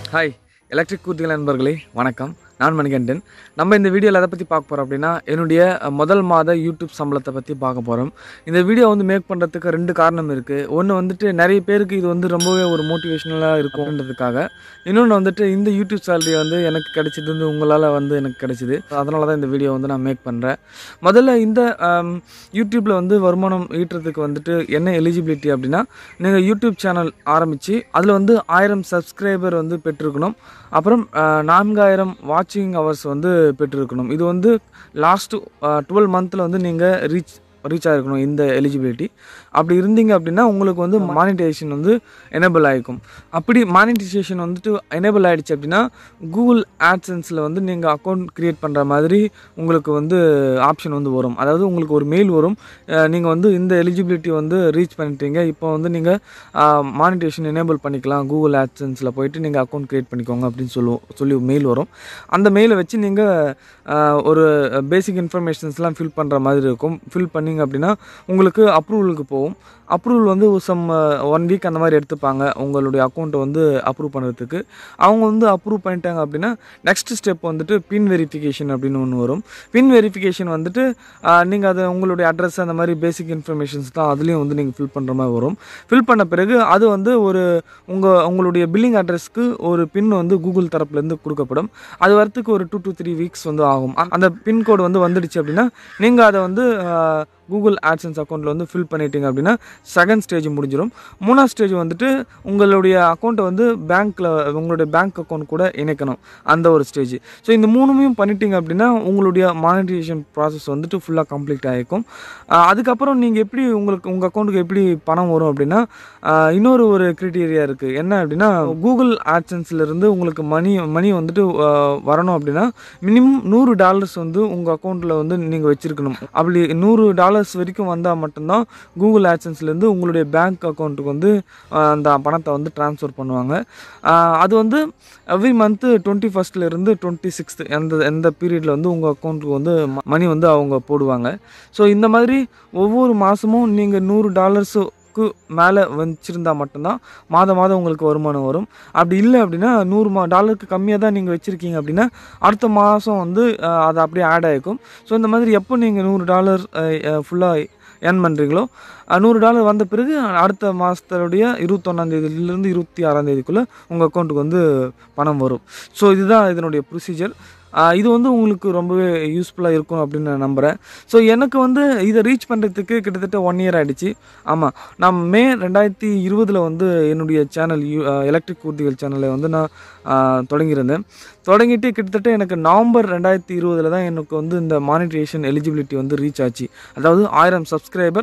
hi electric கூர்த்திகள் நண்பர்களே வணக்கம் நான் மணிகண்டன் நம்ம இந்த வீடியோவில் எதை பற்றி பார்க்க போகிறோம் அப்படின்னா என்னுடைய அஹ், முதல் மாத யூடியூப் சம்பளத்தை பற்றி பார்க்க போகிறோம் இந்த வீடியோ வந்து மேக் பண்ணுறதுக்கு ரெண்டு காரணம் இருக்குது ஒன்று வந்துட்டு நிறைய பேருக்கு இது வந்து ரொம்பவே ஒரு மோட்டிவேஷ்னலாக இருக்கும்ன்றதுக்காக இன்னொன்று வந்துட்டு இந்த யூடியூப் சேலரி வந்து எனக்கு கிடைச்சது வந்து உங்களால் வந்து எனக்கு கிடைச்சிது அதனால தான் இந்த வீடியோ வந்து நான் மேக் பண்ணுறேன் முதல்ல இந்த ஆம், யூடியூப்பில் வந்து வருமானம் ஈட்டுறதுக்கு வந்துட்டு என்ன எலிஜிபிலிட்டி அப்படின்னா நீங்கள் யூடியூப் சேனல் ஆரம்பித்து அதில் வந்து ஆயிரம் சப்ஸ்கிரைபர் வந்து பெற்றிருக்கணும் அப்புறம் அஹ், நான்காயிரம் வாட்சிங் ஹவர்ஸ் வந்து பெற்றிருக்கணும் இது வந்து லாஸ்ட்டு டுவெல் மந்தில் வந்து நீங்கள் ரீச் ரீச் ஆகிருக்கணும் இந்த எலிஜிபிலிட்டி அப்படி இருந்தீங்க அப்படின்னா உங்களுக்கு வந்து மானிட்டைசேஷன் வந்து எனேபிள் ஆகிக்கும் அப்படி மானிட்டைசேஷன் வந்துட்டு எனேபிள் ஆகிடுச்சு அப்படின்னா கூகுள் ஆட்சன்ஸில் வந்து நீங்கள் அக்கௌண்ட் க்ரியேட் பண்ணுற மாதிரி உங்களுக்கு வந்து ஆப்ஷன் வந்து வரும் அதாவது உங்களுக்கு ஒரு மெயில் வரும் நீங்கள் வந்து இந்த எலிஜிபிலிட்டி வந்து ரீச் பண்ணிட்டீங்க இப்போ வந்து நீங்கள் மானிட்டேஷன் எனேபிள் பண்ணிக்கலாம் கூகுள் ஆட்சன்ஸில் போயிட்டு நீங்கள் அக்கௌண்ட் க்ரியேட் பண்ணிக்கோங்க அப்படின்னு சொல்லுவோம் சொல்லி மெயில் வரும் அந்த மெயிலை வச்சு நீங்கள் ஒரு பேசிக் இன்ஃபர்மேஷன்ஸ்லாம் ஃபில் பண்ணுற மாதிரி இருக்கும் ஃபில் பண்ணீங்க அப்படின்னா உங்களுக்கு அப்ரூவலுக்கு போகும் அப்ரூவல் வந்து சம் ஒன் வீக் அந்த மாதிரி எடுத்துப்பாங்க உங்களுடைய அக்கௌண்ட்டை வந்து அப்ரூவ் பண்ணுறதுக்கு அவங்க வந்து அப்ரூவ் பண்ணிட்டாங்க அப்படின்னா நெக்ஸ்ட் ஸ்டெப் வந்துட்டு பின் வெரிஃபிகேஷன் அப்படின்னு ஒன்று வரும் பின் வெரிஃபிகேஷன் வந்துட்டு நீங்கள் அதை உங்களுடைய அட்ரஸ் அந்த மாதிரி பேசிக் இன்ஃபர்மேஷன்ஸ் தான் அதுலேயும் வந்து நீங்கள் ஃபில் பண்ணுற மாதிரி வரும் ஃபில் பண்ண பிறகு அது வந்து ஒரு உங்கள் உங்களுடைய பில்லிங் அட்ரஸ்க்கு ஒரு பின் வந்து கூகுள் தரப்புலேருந்து கொடுக்கப்படும் அது வரத்துக்கு ஒரு டூ டு த்ரீ வீக்ஸ் வந்து ஆகும் அ- அந்த பின்கோடு வந்து வந்துடுச்சு அப்படின்னா நீங்கள் அதை வந்து கூகுள் ஆட்சன்ஸ் அக்கௌண்ட்டில் வந்து ஃபில் பண்ணிட்டீங்க அப்படின்னா செகண்ட் ஸ்டேஜ் முடிஞ்சிடும் மூணாவது ஸ்டேஜ் வந்துட்டு உங்களுடைய அக்கௌண்ட்டை வந்து பேங்க்கில் உங்களுடைய பேங்க் அக்கௌண்ட் கூட இணைக்கணும் அந்த ஒரு ஸ்டேஜ் ஸோ இந்த மூணுமையும் பண்ணிட்டீங்க அப்படின்னா உங்களுடைய மானிட்டைசேஷன் ப்ராசஸ் வந்துட்டு ஃபுல்லாக கம்ப்ளீட் ஆகிருக்கும் ஆஹ் அதுக்கப்புறம் நீங்கள் எப்படி உங்களுக்கு உங்கள் அக்கௌண்ட்டுக்கு எப்படி பணம் வரும் அப்படின்னா ஆஹ் இன்னொரு ஒரு க்ரைட்டீரியா இருக்குது என்ன அப்படின்னா கூகுள் ஆட்சன்ஸ்லேருந்து உங்களுக்கு மணி மணி வந்துட்டு ஆஹ் வரணும் அப்படின்னா மினிமம் நூறு டாலர்ஸ் வந்து உங்கள் அக்கௌண்ட்டில் வந்து நீங்கள் வச்சுருக்கணும் அப்படி நூறு டாலர்ஸ் வரைக்கும் வந்தால் மட்டும்தான் கூகுள் ஆட்சன்ஸ்லேருந்து உங்களுடைய பேங்க் அக்கௌண்ட்டுக்கு வந்து ஆஹ் அந்த பணத்தை வந்து ட்ரான்ஸ்ஃபர் பண்ணுவாங்க ஆஹ் அது வந்து எவ்ரி மந்த்து டுவெண்ட்டி ஃபஸ்ட்லேருந்து டுவெண்ட்டி சிக்ஸ்த் எந்த எந்த பீரியடில் வந்து உங்கள் அக்கௌண்ட்டுக்கு வந்து மணி வந்து அவங்க போடுவாங்க ஸோ இந்த மாதிரி ஒவ்வொரு மாதமும் நீங்கள் நூறு டாலர்ஸுக்கு மேலே வச்சிருந்தா மட்டும்தான் மாதம் மாதம் உங்களுக்கு வருமானம் வரும் அப்படி இல்லை அப்படின்னா நூறு மா டாலருக்கு கம்மியாக தான் நீங்கள் வச்சுருக்கீங்க அப்படின்னா அடுத்த மாதம் வந்து அஹ், அது அப்படியே ஆட் ஆகிக்கும் ஸோ இந்த மாதிரி எப்போ நீங்கள் நூறு டாலர் ஃபுல்லாக ஏர்ன் பண்ணுறீங்களோ நூறு டாலர் வந்த பிறகு அடுத்த மாதத்துடைய இருபத்தொன்னாந்தேதியிலேருந்து இருபத்தி ஆறாந்தேதிக்குள்ளே உங்கள் அக்கௌண்ட்டுக்கு வந்து பணம் வரும் ஸோ இதுதான் இதனுடைய ப்ரொசீஜர் இது வந்து உங்களுக்கு ரொம்பவே யூஸ்ஃபுல்லாக இருக்கும் அப்படின்னு நான் நம்புகிறேன் ஸோ எனக்கு வந்து இதை ரீச் பண்ணுறதுக்கு கிட்டத்தட்ட ஒன் இயர் ஆகிடுச்சு ஆமாம் நான் மே ரெண்டாயிரத்தி இருபதில் வந்து என்னுடைய சேனல் யூ எலக்ட்ரிக் ஊர்திகள் சேனலை வந்து நான் ஆ, தொடங்கியிருந்தேன் தொடங்கிட்டு கிட்டத்தட்ட எனக்கு நவம்பர் ரெண்டாயிரத்தி இருபதில் தான் எனக்கு வந்து இந்த மானிட்டேஷன் எலிஜிபிலிட்டி வந்து ரீச் ஆச்சு அதாவது ஆயிரம் சப்ஸ்கிரைபர்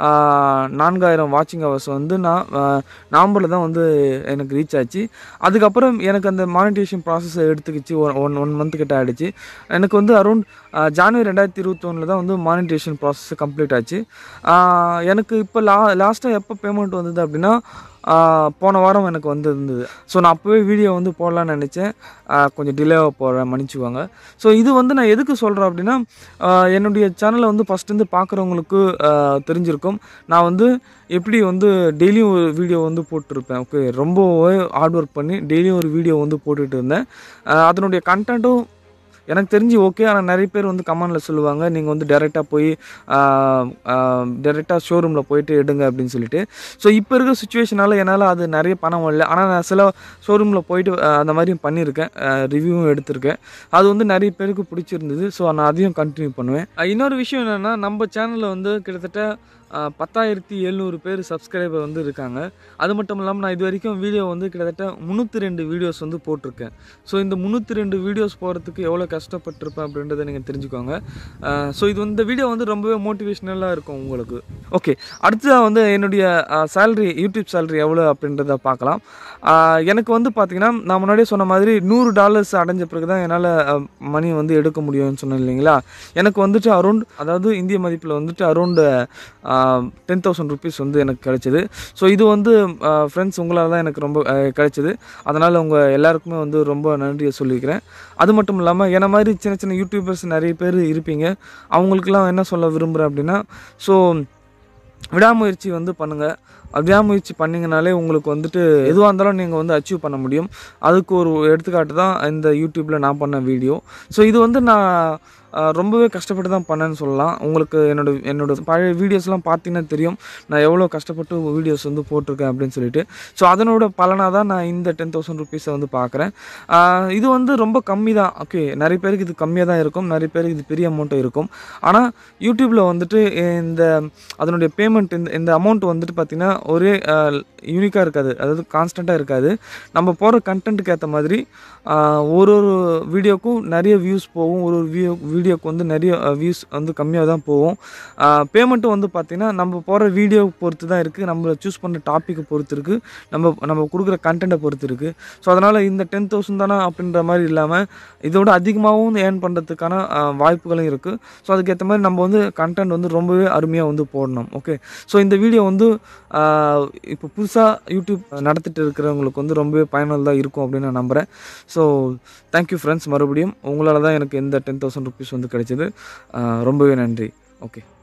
நான்காயிரம் வாட்சிங் ஹவர்ஸ் வந்து நான் நவம்பரில் தான் வந்து எனக்கு ரீச் ஆச்சு அதுக்கப்புறம் எனக்கு அந்த மானிட்டேஷன் ப்ராசஸ் எடுத்துக்கிச்சு ஒன் ஒன் ஒன் மந்த் கிட்ட ஆகிடுச்சு எனக்கு வந்து அரௌண்ட் ஜான்வரி ரெண்டாயிரத்தி இருபத்தொன்னில் தான் வந்து மானிட்டேஷன் ப்ராசஸ் கம்ப்ளீட் ஆச்சு ஆஹ் எனக்கு இப்போ லா லாஸ்ட்டாக எப்போ பேமெண்ட் வந்தது அப்படின்னா ஆஹ் போன வாரம் எனக்கு வந்து இருந்தது ஸோ நான் அப்போவே வீடியோ வந்து போடலான்னு நினச்சேன் ஆஹ் கொஞ்சம் டிலேவாக போடுறேன் மன்னிச்சுக்கோங்க ஸோ இது வந்து நான் எதுக்கு சொல்கிறேன் அப்படின்னா ஆஹ் என்னுடைய சேனலை வந்து ஃபஸ்ட்டு பார்க்குறவங்களுக்கு தெரிஞ்சிருக்கும் நான் வந்து எப்படி வந்து டெய்லியும் ஒரு வீடியோ வந்து போட்டிருப்பேன் ஓகே ரொம்பவே ஹார்ட் ஒர்க் பண்ணி டெய்லியும் ஒரு வீடியோ வந்து போட்டுட்டு இருந்தேன் ஆஹ் அதனுடைய கண்டென்ட்டும் எனக்கு தெரிஞ்சு ஓகே ஆனால் நிறைய பேர் வந்து கமெண்டில் சொல்லுவாங்க நீங்கள் வந்து டேரெக்டாக போய் டேரெக்டாக ஷோரூமில் போயிட்டு எடுங்க அப்படின்னு சொல்லிட்டு ஸோ இப்போ இருக்க சுச்சுவேஷனால் என்னால் அது நிறைய பணம் வரல ஆனால் நான் சில ஷோரூமில் போயிட்டு ஆஹ் அந்த மாதிரியும் பண்ணியிருக்கேன் ரிவ்யூவும் எடுத்திருக்கேன் அது வந்து நிறைய பேருக்கு பிடிச்சிருந்தது ஸோ நான் அதையும் கண்டினியூ பண்ணுவேன் ஆஹ் இன்னொரு விஷயம் என்னென்னா நம்ம சேனலில் வந்து கிட்டத்தட்ட ஆஹ் பத்தாயிரத்தி எழுநூறு பேர் சப்ஸ்கிரைபர் வந்து இருக்காங்க அது மட்டும் இல்லாமல் நான் இது வரைக்கும் வீடியோ வந்து கிட்டத்தட்ட முந்நூற்றி ரெண்டு வீடியோஸ் வந்து போட்டிருக்கேன் ஸோ இந்த முந்நூற்றி ரெண்டு வீடியோஸ் போகிறதுக்கு எவ்வளோ கஷ்டப்பட்டிருப்பேன் அப்படின்றத நீங்கள் தெரிஞ்சுக்கோங்க ஸோ இது வந்து இந்த வீடியோ வந்து ரொம்பவே மோட்டிவேஷ்னலாக இருக்கும் உங்களுக்கு ஓகே அடுத்ததாக வந்து என்னுடைய சேலரி யூடியூப் சேலரி எவ்வளோ அப்படின்றத பார்க்கலாம் ஆஹ் எனக்கு வந்து பார்த்தீங்கன்னா நான் முன்னாடியே சொன்ன மாதிரி நூறு டாலர்ஸ் அடைஞ்ச பிறகு தான் என்னால் மணி வந்து எடுக்க முடியும்னு சொன்னேன் இல்லைங்களா எனக்கு வந்துட்டு அரௌண்ட் அதாவது இந்திய மதிப்பில் வந்துட்டு அரௌண்டு டென் தௌசண்ட் ருபீஸ் வந்து எனக்கு கிடைச்சிது ஸோ இது வந்து ஃப்ரெண்ட்ஸ் உங்களால் தான் எனக்கு ரொம்ப அஹ், கிடைச்சிது அதனால் உங்கள் எல்லாருக்குமே வந்து ரொம்ப நன்றியை சொல்லிக்கிறேன் அது மட்டும் இல்லாமல் என்ன மாதிரி சின்ன சின்ன யூடியூபர்ஸ் நிறைய பேர் இருப்பீங்க அவங்களுக்கெல்லாம் என்ன சொல்ல விரும்புகிறேன் அப்படின்னா ஸோ விடாமுயற்சி வந்து பண்ணுங்கள் விடாமுயற்சி பண்ணிங்கனாலே உங்களுக்கு வந்துட்டு எதுவாக இருந்தாலும் நீங்கள் வந்து அச்சீவ் பண்ண முடியும் அதுக்கு ஒரு எடுத்துக்காட்டு தான் இந்த யூடியூப்பில் நான் பண்ண வீடியோ ஸோ இது வந்து நான் ஆஹ், ரொம்பவே கஷ்டப்பட்டு தான் பண்ணேன்னு சொல்லலாம் உங்களுக்கு என்னோட என்னோட பழைய வீடியோஸ்லாம் பார்த்தீங்கன்னா தெரியும் நான் எவ்வளோ கஷ்டப்பட்டு வீடியோஸ் வந்து போட்டிருக்கேன் அப்படின்னு சொல்லிட்டு ஸோ அதனோட பலனாக தான் நான் இந்த டென் தௌசண்ட் ருபீஸை வந்து பார்க்குறேன் இது வந்து ரொம்ப கம்மி தான் ஓகே நிறைய பேருக்கு இது கம்மியாக தான் இருக்கும் நிறைய பேருக்கு இது பெரிய அமௌண்ட்டும் இருக்கும் ஆனால் யூடியூப்பில் வந்துட்டு இந்த அதனுடைய பேமெண்ட் இந்த இந்த அமௌண்ட் வந்துட்டு பார்த்திங்கன்னா ஒரே யூனிக்காக இருக்காது அதாவது கான்ஸ்டண்ட்டாக இருக்காது நம்ம போகிற கண்டென்ட்டுக்கு ஏற்ற மாதிரி ஆஹ், ஒரு ஒரு வீடியோக்கும் நிறைய வியூஸ் போகும் ஒரு ஒரு வீடியோ வீடியோக்கு வந்து நிறைய வியூஸ் வந்து கம்மியாக தான் போகும் பேமெண்ட்டும் வந்து பார்த்திங்கன்னா நம்ம போகிற வீடியோ பொறுத்து தான் இருக்குது நம்ம சூஸ் பண்ணுற டாப்பிக்கை பொறுத்து இருக்குது நம்ம நம்ம கொடுக்குற கண்டென்ட்டை பொறுத்து இருக்குது ஸோ அதனால் இந்த டென் தௌசண்ட் தானே அப்படின்ற மாதிரி இல்லாமல் இதோட அதிகமாகவும் ஏர்ன் பண்ணுறதுக்கான வாய்ப்புகளும் இருக்குது ஸோ அதுக்கேற்ற மாதிரி நம்ம வந்து கண்டென்ட் வந்து ரொம்பவே அருமையாக வந்து போடணும் ஓகே ஸோ இந்த வீடியோ வந்து ஆஹ், இப்போ புதுசாக யூடியூப் நடத்திட்டு இருக்கிறவங்களுக்கு வந்து ரொம்பவே பயனுள்ளதாக இருக்கும் அப்படின்னு நான் நம்புகிறேன் ஸோ தேங்க்யூ ஃப்ரெண்ட்ஸ் மறுபடியும் உங்களால் தான் எனக்கு இந்த டென் தௌசண்ட் ருபீஸ் வந்து கிடைச்சது ஆஹ், ரொம்பவே நன்றி ஓகே